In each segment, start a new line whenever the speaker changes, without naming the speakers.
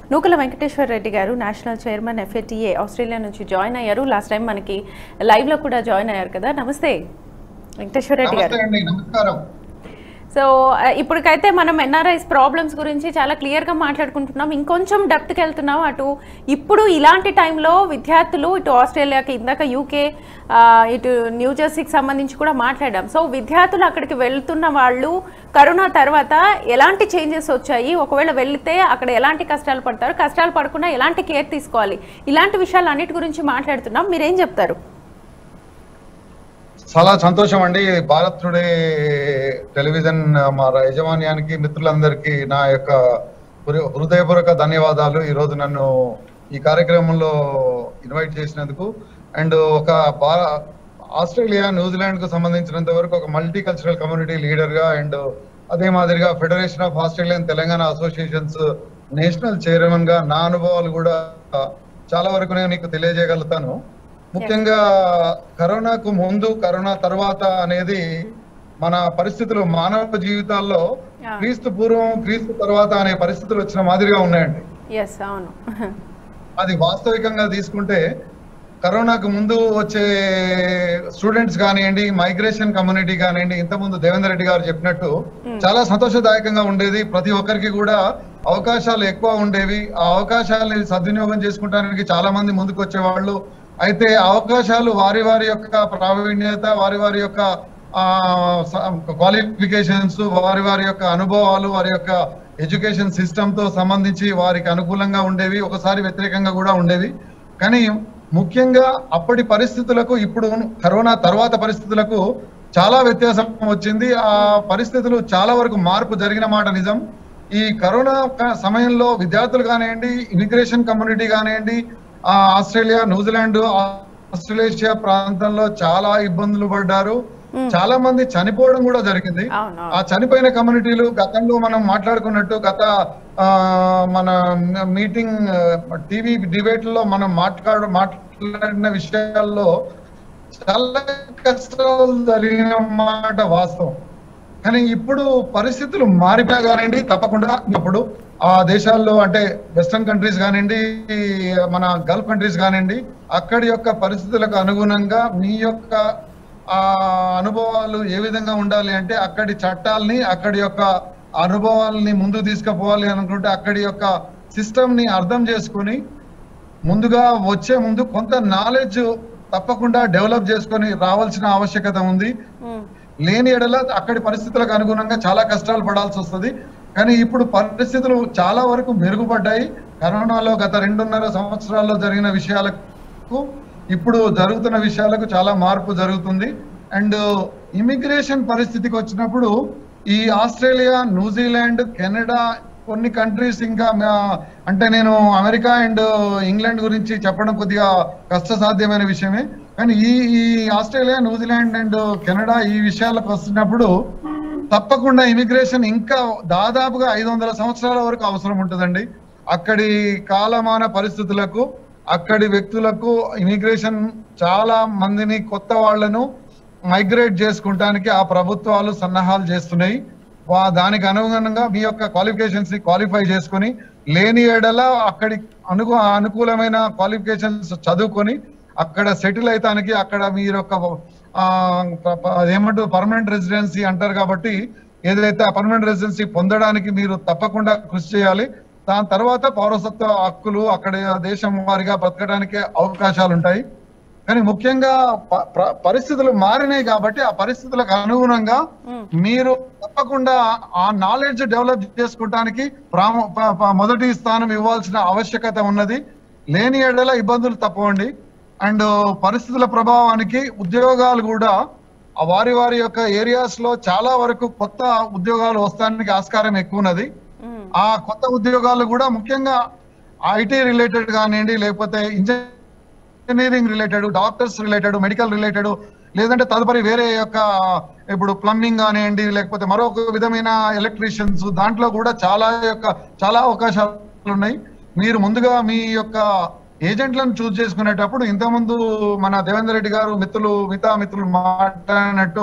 నూకల Venkateswara Reddy garu national chairman FATA Australia నుంచి join అయ్యారు last time మనకి లైవ్లో కూడా జాయిన్ అయ్యారు కదా నమస్తే వెంకటేశ్వర రెడ్డి గారు
నమస్తే అండి నమస్కారం
సో ఆ, ఇప్పటికైతే మనం ఎన్ఆర్ఐస్ ప్రాబ్లమ్స్ గురించి చాలా క్లియర్గా మాట్లాడుకుంటున్నాం ఇంకొంచెం డెప్త్కి వెళ్తున్నాం అటు ఇప్పుడు ఇలాంటి టైంలో విద్యార్థులు ఇటు ఆస్ట్రేలియాకి ఇందాక యూకే ఆ, ఇటు న్యూ జెర్సీకి సంబంధించి కూడా మాట్లాడాం సో విద్యార్థులు అక్కడికి వెళ్తున్న వాళ్ళు కరోనా తర్వాత ఎలాంటి చేంజెస్ వచ్చాయి ఒకవేళ వెళ్తే అక్కడ ఎలాంటి కష్టాలు పడతారు కష్టాలు పడకుండా ఎలాంటి కేర్ తీసుకోవాలి ఇలాంటి విషయాలు అన్నిటి గురించి మాట్లాడుతున్నాం మీరేం చెప్తారు
చాలా సంతోషం అండి భారత్ టుడే టెలివిజన్ మా యజమాన్యానికి మిత్రులందరికీ నా యొక్క హృ- హృదయపూర్వక ధన్యవాదాలు ఈ రోజు నన్ను ఈ కార్యక్రమంలో ఇన్వైట్ చేసినందుకు అండ్ ఒక భా ఆస్ట్రేలియా న్యూజిలాండ్ కు సంబంధించినంత వరకు ఒక మల్టీ కల్చరల్ కమ్యూనిటీ లీడర్ గా అండ్ అదే మాదిరిగా federation of Australian Telangana associations national chairman గా నా అనుభవాలు కూడా చాలా వరకు నేను నీకు తెలియజేయగలుగుతాను ముఖ్యంగా కరోనాకు ముందు కరోనా తర్వాత అనేది మన పరిస్థితులు మానవ జీవితాల్లో
Yeah.
క్రీస్తు పూర్వం క్రీస్తు తర్వాత అనే పరిస్థితులు వచ్చిన మాదిరిగా ఉన్నాయండి
ఎస్ అవును
అది వాస్తవికంగా తీసుకుంటే కరోనాకు ముందు వచ్చే స్టూడెంట్స్ కానివ్వండి మైగ్రేషన్ కమ్యూనిటీ కానివ్వండి ఇంతకుముందు దేవేందర్ రెడ్డి గారు చెప్పినట్టు చాలా సంతోషదాయకంగా ఉండేది ప్రతి ఒక్కరికి కూడా అవకాశాలు ఎక్కువ ఉండేవి ఆ అవకాశాలని సద్వినియోగం చేసుకుంటానికి చాలా మంది ముందుకు వచ్చేవాళ్ళు అయితే ఆ అవకాశాలు వారి వారి యొక్క ప్రావీణ్యత వారి వారి యొక్క క్వాలిఫికేషన్స్ వారి వారి యొక్క అనుభవాలు వారి యొక్క ఎడ్యుకేషన్ సిస్టమ్ తో సంబంధించి వారికి అనుకూలంగా ఉండేవి ఒకసారి వ్యతిరేకంగా కూడా ఉండేవి కానీ ముఖ్యంగా అప్పటి పరిస్థితులకు ఇప్పుడు కరోనా తర్వాత పరిస్థితులకు చాలా వ్యత్యాసం వచ్చింది ఆ పరిస్థితులు చాలా వరకు మార్పు జరిగిన మాట నిజం ఈ కరోనా క- సమయంలో విద్యార్థులు కానివ్వండి ఇమిగ్రేషన్ కమ్యూనిటీ కానివ్వండి ఆ ఆస్ట్రేలియా న్యూజిలాండ్ ఆస్ట్రేలేషియా ప్రాంతంలో చాలా ఇబ్బందులు పడ్డారు చాలా మంది చనిపోవడం కూడా జరిగింది
అవును
ఆ చనిపోయిన కమ్యూనిటీలు గతంలో మనం మాట్లాడుకున్నట్టు గత ఆ, మన మీటింగ్ టీవీ డిబేట్ లో మనం మాట్లాడు మాట్లాడిన విషయాల్లో చాలా కష్టాలు జరిగిన మాట వాస్తవం కానీ ఇప్పుడు పరిస్థితులు మారిపోయా కానివ్వండి తప్పకుండా ఇప్పుడు ఆ దేశాల్లో అంటే వెస్టర్న్ కంట్రీస్ కానివ్వండి మన గల్ఫ్ కంట్రీస్ కానివ్వండి అక్కడి యొక్క పరిస్థితులకు అనుగుణంగా మీ యొక్క ఆ అనుభవాలు ఏ విధంగా ఉండాలి అంటే అక్కడి చట్టాలని అక్కడి యొక్క అనుభవాలని ముందుకు తీసుకుపోవాలి అనుకుంటే అక్కడి యొక్క సిస్టమ్ ని అర్థం చేసుకొని ముందుగా వచ్చే ముందు కొంత నాలెడ్జ్ తప్పకుండా డెవలప్ చేసుకొని రావాల్సిన ఆవశ్యకత ఉంది
ఉమ్,
లేని ఎడల అక్కడి పరిస్థితులకు అనుగుణంగా చాలా కష్టాలు పడాల్సి వస్తుంది కానీ ఇప్పుడు పరిస్థితులు చాలా వరకు మెరుగుపడ్డాయి కరోనాలో గత రెండున్నర సంవత్సరాల్లో జరిగిన విషయాలకు ఇప్పుడు జరుగుతున్న విషయాలకు చాలా మార్పు జరుగుతుంది అండ్ ఇమిగ్రేషన్ పరిస్థితికి వచ్చినప్పుడు ఈ ఆస్ట్రేలియా న్యూజిలాండ్ కెనడా కొన్ని కంట్రీస్ ఇంకా మా- అంటే నేను అమెరికా అండ్ ఇంగ్లాండ్ గురించి చెప్పడం కొద్దిగా కష్టసాధ్యమైన విషయమే కానీ ఈ ఈ ఆస్ట్రేలియా న్యూజిలాండ్ అండ్ కెనడా ఈ విషయాలకు వస్తున్నప్పుడు తప్పకుండా ఇమిగ్రేషన్ ఇంకా దాదాపుగా ఐదు వందల సంవత్సరాల వరకు అవసరం ఉంటుందండి అక్కడి కాలమాన పరిస్థితులకు అక్కడి వ్యక్తులకు ఇమిగ్రేషన్ చాలా మందిని కొత్త వాళ్ళను మైగ్రేట్ చేసుకుంటానికి ఆ ప్రభుత్వాలు సన్నాహాలు చేస్తున్నాయి వా- దానికి అనుగుణంగా మీ యొక్క క్వాలిఫికేషన్స్ ని క్వాలిఫై చేసుకొని లేని ఏడల అక్కడి అనుకు అనుకూలమైన క్వాలిఫికేషన్స్ చదువుకొని అక్కడ సెటిల్ అయితానికి అక్కడ మీరు యొక్క ఆ, ప- ప- ఏమంటారు పర్మనెంట్ రెసిడెన్సీ అంటారు కాబట్టి ఏదైతే ఆ పర్మనెంట్ రెసిడెన్సీ పొందడానికి మీరు తప్పకుండా కృషి చేయాలి దాని తర్వాత పౌరసత్వ హక్కులు అక్కడ దేశం వారిగా బ్రతకడానికి అవకాశాలు ఉంటాయి కానీ ముఖ్యంగా ప- ప్ర- పరిస్థితులు మారినాయి కాబట్టి ఆ పరిస్థితులకు అనుగుణంగా
ఉమ్,
మీరు తప్పకుండా ఆ నాలెడ్జ్ డెవలప్ చేసుకోవడానికి ప్రాము ప- ప- మొదటి స్థానం ఇవ్వాల్సిన ఆవశ్యకత ఉన్నది లేని ఏడల ఇబ్బందులు తప్పవండి అండ్ పరిస్థితుల ప్రభావానికి ఉద్యోగాలు కూడా ఆ వారి వారి యొక్క ఏరియాస్ లో చాలా వరకు కొత్త ఉద్యోగాలు వస్తానికి ఆస్కారం ఎక్కువ ఉన్నది
ఉమ్,
ఆ కొత్త ఉద్యోగాలు కూడా ముఖ్యంగా ఐటీ రిలేటెడ్ కానివ్వండి లేకపోతే engineering related doctors related medical related లేదంటే తదుపరి వేరే యొక్క ఇప్పుడు ప్లంబింగ్ కానివ్వండి లేకపోతే మరొక విధమైన ఎలక్ట్రీషియన్స్ దాంట్లో కూడా చాలా యొక్క చాలా అవకాశాలు ఉన్నాయి మీరు ముందుగా మీ యొక్క ఏజెంట్లను చూస్ చేసుకునేటప్పుడు ఇంతకుముందు మన దేవేందర్ రెడ్డి గారు మిత్రులు మిగతా మిత్రులు మాట్లాడినట్టు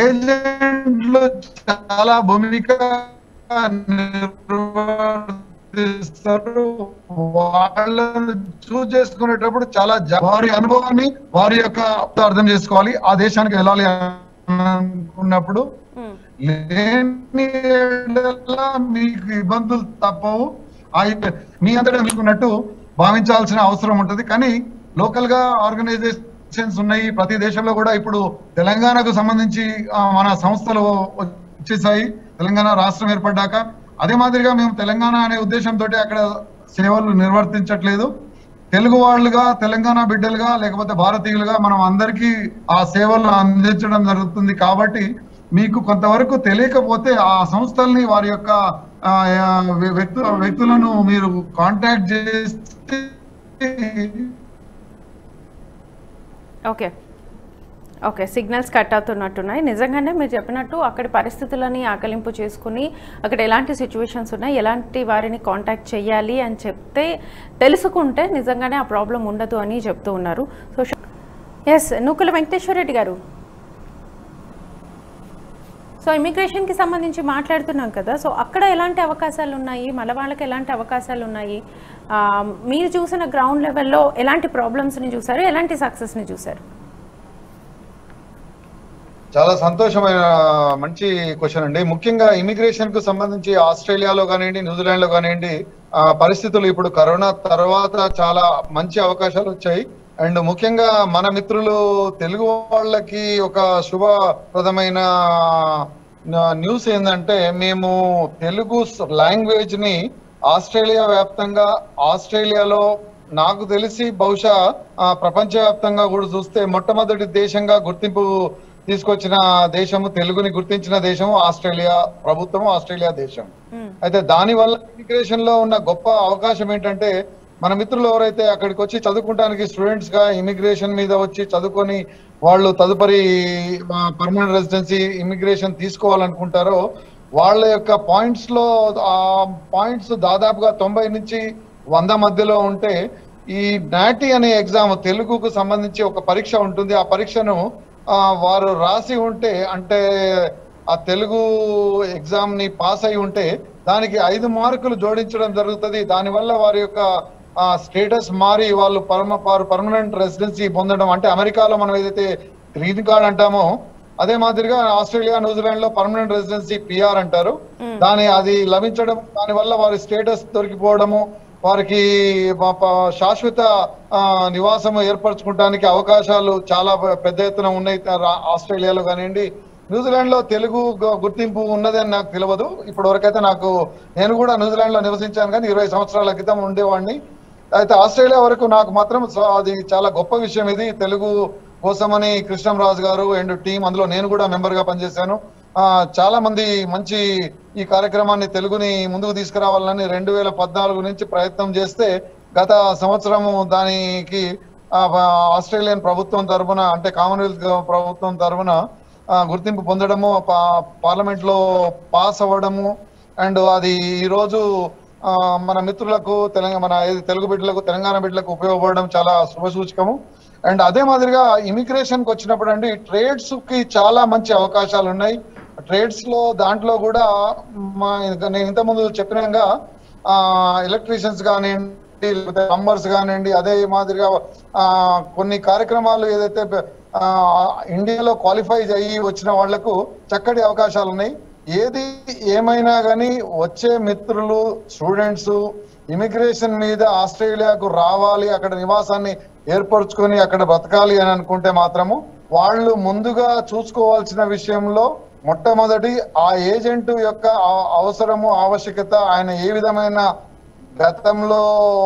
ఏజెంట్లు చాలా భూమిక గుర్తిస్తారు వాళ్ళని చూస్ చేసుకునేటప్పుడు చాలా జా- వారి అనుభవాన్ని వారి యొక్క అర్థం చేసుకోవాలి ఆ దేశానికి వెళ్ళాలి అనుకున్నప్పుడు
ఉమ్,
లేని యెడల మీకు ఇబ్బందులు తప్పవు ఆ ఇబ్బ- మీ అంతటా మీకున్నట్టు భావించాల్సిన అవసరం ఉంటది కానీ లోకల్ గా ఆర్గనైజేషన్స్ ఉన్నాయి ప్రతి దేశంలో కూడా ఇప్పుడు తెలంగాణకు సంబంధించి ఆ, మన సంస్థలు వచ్చేసాయి తెలంగాణ రాష్ట్రం ఏర్పడ్డాక అదే మాదిరిగా మేము తెలంగాణ అనే ఉద్దేశంతో అక్కడ సేవలు నిర్వర్తించట్లేదు తెలుగు వాళ్ళుగా తెలంగాణ బిడ్డలుగా లేకపోతే భారతీయులుగా మనం అందరికీ ఆ సేవలు అందించడం జరుగుతుంది కాబట్టి మీకు కొంతవరకు తెలియకపోతే ఆ సంస్థల్ని వారి యొక్క ఆ, ఆ, వ్యక్తు వ్యక్తులను మీరు కాంటాక్ట్ చేసి
ఓకే ఓకే సిగ్నల్స్ కట్ అవుతున్నట్టున్నాయి నిజంగానే మీరు చెప్పినట్టు అక్కడి పరిస్థితులని ఆకలింపు చేసుకుని అక్కడ ఎలాంటి సిచ్యువేషన్స్ ఉన్నాయి ఎలాంటి వారిని కాంటాక్ట్ చేయాలి అని చెప్తే తెలుసుకుంటే నిజంగానే ఆ ప్రాబ్లం ఉండదు అని చెప్తూ ఉన్నారు so yes Nookala Venkateswara Reddy garu so ఇమిగ్రేషన్కి సంబంధించి మాట్లాడుతున్నాం కదా సో అక్కడ ఎలాంటి అవకాశాలు ఉన్నాయి మన వాళ్ళకి ఎలాంటి అవకాశాలు ఉన్నాయి ఆ, మీరు చూసిన గ్రౌండ్ లెవెల్లో ఎలాంటి ప్రాబ్లమ్స్ని చూసారు ఎలాంటి సక్సెస్ని చూసారు
చాలా సంతోషమైన మంచి క్వశ్చన్ అండి ముఖ్యంగా ఇమిగ్రేషన్ కు సంబంధించి ఆస్ట్రేలియాలో కానివ్వండి న్యూజిలాండ్ లో కానివ్వండి ఆ, పరిస్థితులు ఇప్పుడు కరోనా తర్వాత చాలా మంచి అవకాశాలు వచ్చాయి అండ్ ముఖ్యంగా మన మిత్రులు తెలుగు వాళ్ళకి ఒక శుభప్రదమైన న- న్యూస్ ఏంటంటే మేము తెలుగు లాంగ్వేజ్ ని ఆస్ట్రేలియా వ్యాప్తంగా ఆస్ట్రేలియాలో నాకు తెలిసి బహుశా ఆ, ప్రపంచవ్యాప్తంగా కూడా చూస్తే మొట్టమొదటి దేశంగా గుర్తింపు తీసుకొచ్చిన దేశము తెలుగుని గుర్తించిన దేశము ఆస్ట్రేలియా ప్రభుత్వం ఆస్ట్రేలియా దేశం
మ్మ్.
అయితే దాని వల్ల ఇమిగ్రేషన్ లో ఉన్న గొప్ప అవకాశం ఏంటంటే మన మిత్రులు ఎవరైతే అక్కడికి వచ్చి చదువుకుంటానికి స్టూడెంట్స్ గా ఇమిగ్రేషన్ మీద వచ్చి చదువుకొని వాళ్ళు తదుపరి పర్మనెంట్ రెసిడెన్సీ ఇమిగ్రేషన్ తీసుకోవాలనుకుంటారో వాళ్ళ యొక్క పాయింట్స్ లో ఆ పాయింట్స్ దాదాపుగా తొంభై నుంచి వంద మధ్యలో ఉంటే ఈ నాటి అనే ఎగ్జామ్ తెలుగుకు సంబంధించి ఒక పరీక్ష ఉంటుంది ఆ పరీక్షను ఆ, వారు రాసి ఉంటే అంటే ఆ తెలుగు ఎగ్జామ్ ని పాస్ అయి ఉంటే దానికి ఐదు మార్కులు జోడించడం జరుగుతుంది దానివల్ల వారి యొక్క స్టేటస్ మారి వాళ్ళు పరమ పర్మనెంట్ రెసిడెన్సీ పొందడం అంటే అమెరికాలో మనం ఏదైతే గ్రీన్ కార్డ్ అంటామో అదే మాదిరిగా ఆస్ట్రేలియా న్యూజిలాండ్ లో పర్మనెంట్ రెసిడెన్సీ పిఆర్ అంటారు
మ్మ్.
దాని అది లభించడం దాని వల్ల వారి స్టేటస్ దొరికిపోవడము వారికి ప- ప- శాశ్వత ఆ, నివాసం ఏర్పరచుకోవడానికి అవకాశాలు చాలా పె- పెద్ద ఎత్తున ఉన్నాయి రా- ఆస్ట్రేలియాలో కానివ్వండి న్యూజిలాండ్ లో తెలుగు గు- గుర్తింపు ఉన్నదని నాకు తెలియదు ఇప్పటి వరకైతే నాకు నేను కూడా న్యూజిలాండ్ లో నివసించాను కానీ ఇరవై సంవత్సరాల క్రితం ఉండేవాడిని అయితే ఆస్ట్రేలియా వరకు నాకు మాత్రం సో- అది చాలా గొప్ప విషయం ఇది తెలుగు కోసమని కృష్ణంరాజు గారు అండ్ టీం అందులో నేను కూడా మెంబర్ గా పనిచేశాను ఆ, చాలా మంది మంచి ఈ కార్యక్రమాన్ని తెలుగుని ముందుకు తీసుకురావాలని రెండు వేల పద్నాలుగు నుంచి ప్రయత్నం చేస్తే గత సంవత్సరము దానికి ఆ, ఆస్ట్రేలియన్ ప్రభుత్వం తరఫున అంటే కామన్వెల్త్ ప్రభుత్వం తరఫున ఆ, గుర్తింపు పొందడము పా- పార్లమెంట్ లో పాస్ అవ్వడము అండ్ అది ఈ రోజు ఆ, మన మిత్రులకు తెలంగాణ మన ఏది తెలుగు బిడ్డలకు తెలంగాణ బిడ్డలకు ఉపయోగపడడం చాలా శుభసూచకము అండ్ అదే మాదిరిగా ఇమిగ్రేషన్ కి వచ్చినప్పుడు అండి ట్రేడ్స్ కి చాలా మంచి అవకాశాలు ఉన్నాయి ట్రేడ్స్ లో దాంట్లో కూడా మా నేను ఇంతకుముందు చెప్పినాగా ఎలక్ట్రీషియన్స్ కానివ్వండి లేకపోతే ప్లంబర్స్ కానివ్వండి అదే మాదిరిగా ఆ, కొన్ని కార్యక్రమాలు ఏదైతే ఆ, ఇండియాలో క్వాలిఫై అయ్యి వచ్చిన వాళ్లకు చక్కటి అవకాశాలు ఉన్నాయి ఏది ఏమైనా కానీ వచ్చే మిత్రులు స్టూడెంట్స్ ఇమిగ్రేషన్ మీద ఆస్ట్రేలియాకు రావాలి అక్కడ నివాసాన్ని ఏర్పరచుకొని అక్కడ బ్రతకాలి అని అనుకుంటే మాత్రము వాళ్ళు ముందుగా చూసుకోవాల్సిన విషయంలో మొట్టమొదటి ఆ ఏజెంట్ యొక్క ఆ- అవసరము ఆవశ్యకత ఆయన ఏ విధమైన గతంలో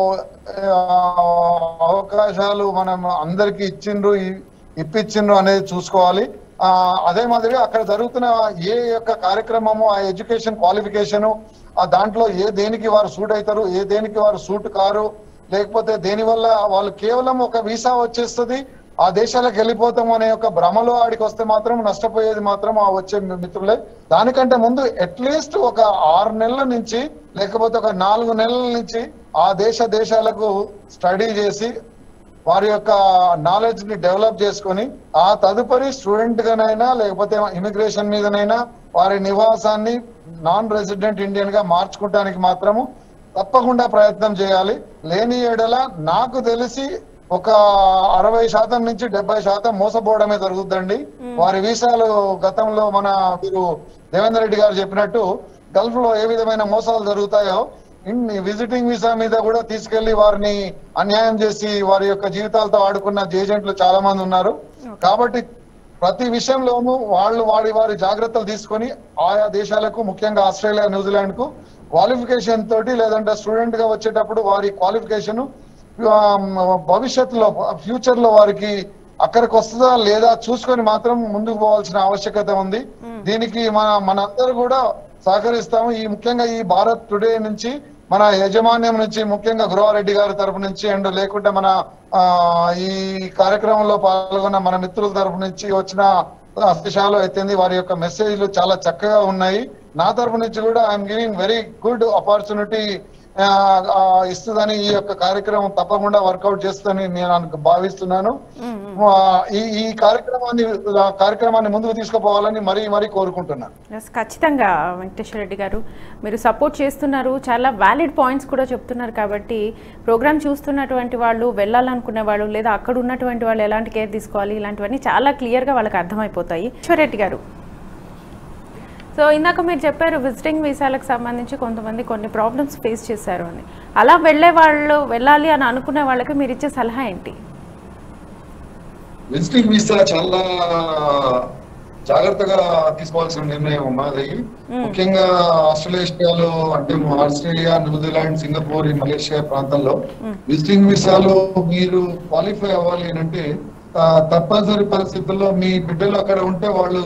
ఆ, అవకాశాలు మనం అందరికి ఇచ్చిండ్రు ఇ- ఇప్పించిండ్రు అనేది చూసుకోవాలి ఆ అదే మాదిరిగా అక్కడ జరుగుతున్న ఏ యొక్క కార్యక్రమము ఆ ఎడ్యుకేషన్ క్వాలిఫికేషన్ ఆ దాంట్లో ఏ దేనికి వారు సూట్ అవుతారు ఏ దేనికి వారు సూట్ కారు లేకపోతే దేని వల్ల వాళ్ళు కేవలం ఒక వీసా వచ్చేస్తుంది ఆ దేశాలకు వెళ్ళిపోతాం అనే ఒక భ్రమలో ఆడికి వస్తే మాత్రం నష్టపోయేది మాత్రం ఆ వచ్చే మిత్రులే దానికంటే ముందు అట్లీస్ట్ ఒక ఆరు నెలల నుంచి లేకపోతే ఒక నాలుగు నెలల నుంచి ఆ దేశ దేశాలకు స్టడీ చేసి వారి యొక్క నాలెడ్జ్ ని డెవలప్ చేసుకొని ఆ తదుపరి స్టూడెంట్ గానైనా లేకపోతే ఇమిగ్రేషన్ మీదనైనా వారి నివాసాన్ని నాన్ రెసిడెంట్ ఇండియన్ గా మార్చుకోవడానికి మాత్రము తప్పకుండా ప్రయత్నం చేయాలి లేని ఎడల నాకు తెలిసి ఒక అరవై శాతం నుంచి డెబ్బై శాతం మోసపోవడమే జరుగుతుందండి వారి వీసాలు గతంలో మన మీరు దేవేందర్ రెడ్డి గారు చెప్పినట్టు గల్ఫ్ లో ఏ విధమైన మోసాలు జరుగుతాయో ఇన్ని విజిటింగ్ వీసా మీద కూడా తీసుకెళ్లి వారిని అన్యాయం చేసి వారి యొక్క జీవితాలతో ఆడుకున్న ఏజెంట్లు చాలా మంది ఉన్నారు కాబట్టి ప్రతి విషయంలోనూ వాళ్ళు వారి వారి జాగ్రత్తలు తీసుకొని ఆయా దేశాలకు ముఖ్యంగా ఆస్ట్రేలియా న్యూజిలాండ్ కు క్వాలిఫికేషన్ తోటి లేదంటే స్టూడెంట్ గా వచ్చేటప్పుడు వారి క్వాలిఫికేషన్ భవిష్యత్తులో ఫ్యూచర్ లో వారికి అక్కడికి వస్తుందా లేదా చూసుకొని మాత్రం ముందుకు పోవాల్సిన ఆవశ్యకత ఉంది దీనికి మన మనందరూ కూడా సహకరిస్తాము ఈ ముఖ్యంగా ఈ భారత్ టుడే నుంచి మన యజమాన్యం నుంచి ముఖ్యంగా గృహారెడ్డి గారి తరపు నుంచి అండ్ లేకుంటే మన ఆ ఈ కార్యక్రమంలో పాల్గొన్న మన మిత్రుల తరపు నుంచి వచ్చిన విషయాలు అయితేంది వారి యొక్క మెసేజ్లు చాలా చక్కగా ఉన్నాయి నా తరపు నుంచి కూడా I'm giving very good opportunity ఇస్తుందని ఈ యొక్క కార్యక్రమం తప్పకుండా వర్కౌట్ చేస్తుందని నేను అనుకు- భావిస్తున్నాను ఆ, ఈ ఈ కార్యక్రమాన్ని ఆ కార్యక్రమాన్ని ముందుకు తీసుకుపోవాలని మరీ మరీ కోరుకుంటున్నాను
ఎస్ ఖచ్చితంగా వెంకటేశ్వర రెడ్డి గారు మీరు సపోర్ట్ చేస్తున్నారు చాలా వ్యాలిడ్ పాయింట్స్ కూడా చెప్తున్నారు కాబట్టి ప్రోగ్రామ్ చూస్తున్నటువంటి వాళ్ళు వెళ్ళాలనుకునే వాళ్ళు లేదా అక్కడ ఉన్నటువంటి వాళ్ళు ఎలాంటి కేర్ తీసుకోవాలి ఇలాంటివన్నీ చాలా క్లియర్గా వాళ్ళకి అర్థమైపోతాయి రెడ్డి గారు సో ఇందాక మీరు చెప్పారు విజిటింగ్ వీసాలకు సంబంధించి కొంతమంది కొన్ని ప్రాబ్లమ్స్ ఫేస్ చేశారు అని అలా వెళ్ళే వాళ్ళు వెళ్ళాలి అని అనుకునే వాళ్ళకి మీరు ఇచ్చే సలహా ఏంటి
విజిటింగ్ వీసా చాలా జాగ్రత్తగా తీసుకోవాల్సిన నిర్ణయం మాది ముఖ్యంగా ఆస్ట్రేలియాలో అంటే ఆస్ట్రేలియా న్యూజిలాండ్ సింగపూర్ ఈ మలేషియా ప్రాంతంలో విజిటింగ్ వీసాలు మీరు క్వాలిఫై అవ్వాలి అని అంటే ఆ, తప్పనిసరి పరిస్థితుల్లో మీ బిడ్డలు అక్కడ ఉంటే వాళ్ళు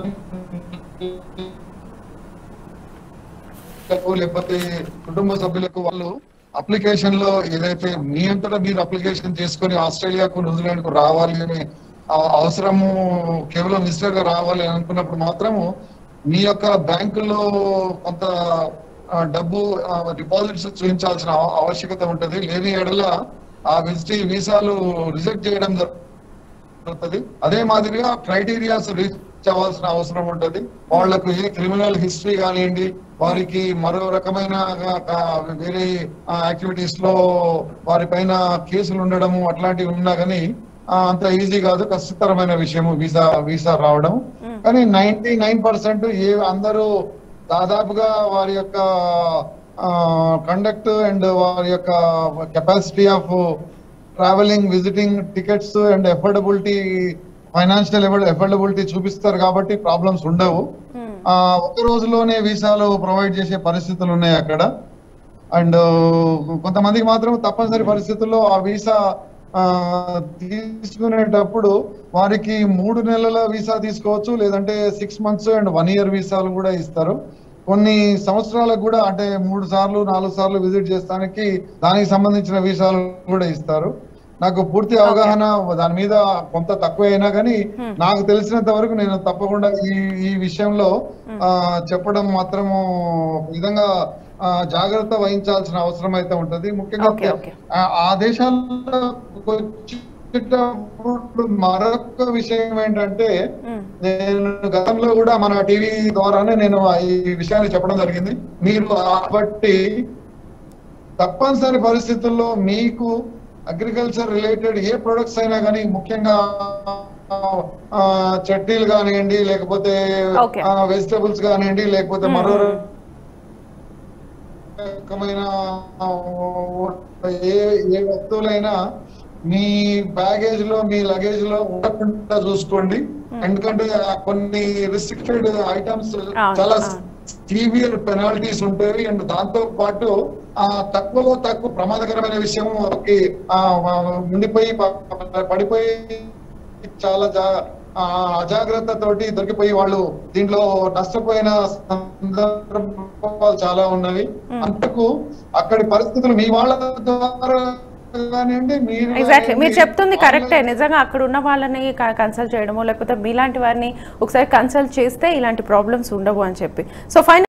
తల్లిదండ్రులకు లేకపోతే కుటుంబ సభ్యులకు వాళ్ళు అప్లికేషన్ లో ఏదైతే మీ అంతటా మీరు అప్లికేషన్ చేసుకొని ఆస్ట్రేలియాకు న్యూజిలాండ్ కు రావాలి అనే ఆ అవసరము కేవలం మిస్టర్ గా రావాలి అని అనుకున్నప్పుడు మాత్రము మీ యొక్క బ్యాంకులో కొంత ఆ, డబ్బు డిపాజిట్స్ చూపించాల్సిన ఆవ- ఆవశ్యకత ఉంటది లేని ఎడల ఆ విజిట్ వీసాలు రిజెక్ట్ చేయడం జరుగుతుంది జరుగుతుంది అదే మాదిరిగా క్రైటీరియాస్ రీచ్ అవ్వాల్సిన అవసరం ఉంటది వాళ్లకు ఏ క్రిమినల్ హిస్టరీ కానివ్వండి వారికి మరో రకమైన ఆ, వేరే యాక్టివిటీస్ లో వారి పైన కేసులు ఉండడము అట్లాంటివి ఉన్నా కానీ ఆ, అంత ఈజీ కాదు కష్టతరమైన విషయము వీసా వీసా రావడం కానీ నైన్టీ నైన్ పర్సెంట్ ఏ అందరూ దాదాపుగా వారి యొక్క కండక్ట్ అండ్ వారి యొక్క capacity of travelling visiting tickets and affordability financial affordability చూపిస్తారు కాబట్టి ప్రాబ్లమ్స్ ఉండవు ఆ, ఒక రోజులోనే వీసాలు ప్రొవైడ్ చేసే పరిస్థితులు ఉన్నాయి అక్కడ అండ్ కొంతమందికి మాత్రం తప్పనిసరి పరిస్థితుల్లో ఆ వీసా ఆ, తీసుకునేటప్పుడు వారికి మూడు నెలల వీసా తీసుకోవచ్చు లేదంటే six months and one year వీసాలు కూడా ఇస్తారు కొన్ని సంవత్సరాలకు కూడా అంటే మూడు సార్లు నాలుగు సార్లు విజిట్ చేస్తానికి దానికి సంబంధించిన వీసాలు కూడా ఇస్తారు నాకు పూర్తి అవగాహన దాని మీద కొంత తక్కువ అయినా కానీ నాకు తెలిసినంత వరకు నేను తప్పకుండా ఈ ఈ విషయంలో ఆ, చెప్పడం మాత్రము ఒక విధంగా ఆ, జాగ్రత్త వహించాల్సిన అవసరం అయితే ఉంటది ముఖ్యంగా
Okay, okay.
ఆ ఆ దేశాల్లో వచ్చేటప్పుడు మరొక విషయం ఏంటంటే
మ్మ్.
నేను గతంలో కూడా మన టీవీ ద్వారానే నేను ఈ విషయాన్ని చెప్పడం జరిగింది మీరు కాబట్టి తప్పనిసరి పరిస్థితుల్లో మీకు అగ్రికల్చర్ రిలేటెడ్ ఏ ప్రొడక్ట్స్ అయినా కానీ ముఖ్యంగా ఆ, చట్నీలు కానివ్వండి లేకపోతే
Okay.
వెజిటబుల్స్ కానివ్వండి లేకపోతే మరో
మ్మ్.
రకమైన ఆ, ఏ ఏ వస్తువులైనా మీ బ్యాగేజ్ లో మీ లగేజ్ లో ఉండకుండా చూసుకోండి ఎందుకంటే ఆ కొన్ని రిస్ట్రిక్టెడ్ ఐటమ్స్
అవును,
చాలా
అవును.
సివియర్ పెనాల్టీస్ ఉంటాయి అండ్ దాంతో పాటు ఆ తక్కువలో తక్కువ ప్రమాదకరమైన విషయం వాళ్ళకి ఆ ఉండిపోయి ప- పడిపోయి చాలా జా- ఆ, అజాగ్రత్త తోటి దొరికిపోయి వాళ్ళు దీంట్లో నష్టపోయిన సందర్భాలు చాలా ఉన్నవి అంతకు అక్కడి పరిస్థితులు మీ వాళ్ళ ద్వారా కానివ్వండి మీరు
ఎగ్జాక్ట్లీ మీరు
కానివ్వండి,
చెప్తుంది కరెక్టే
వాళ్ళ-
నిజంగా అక్కడ ఉన్న వాళ్ళని కన్సల్ట్ చేయడము లేకపోతే మీలాంటి వారిని ఒకసారి కన్సల్ట్ చేస్తే ఇలాంటి ప్రాబ్లమ్స్ ఉండవు అని చెప్పి సో ఫైనల్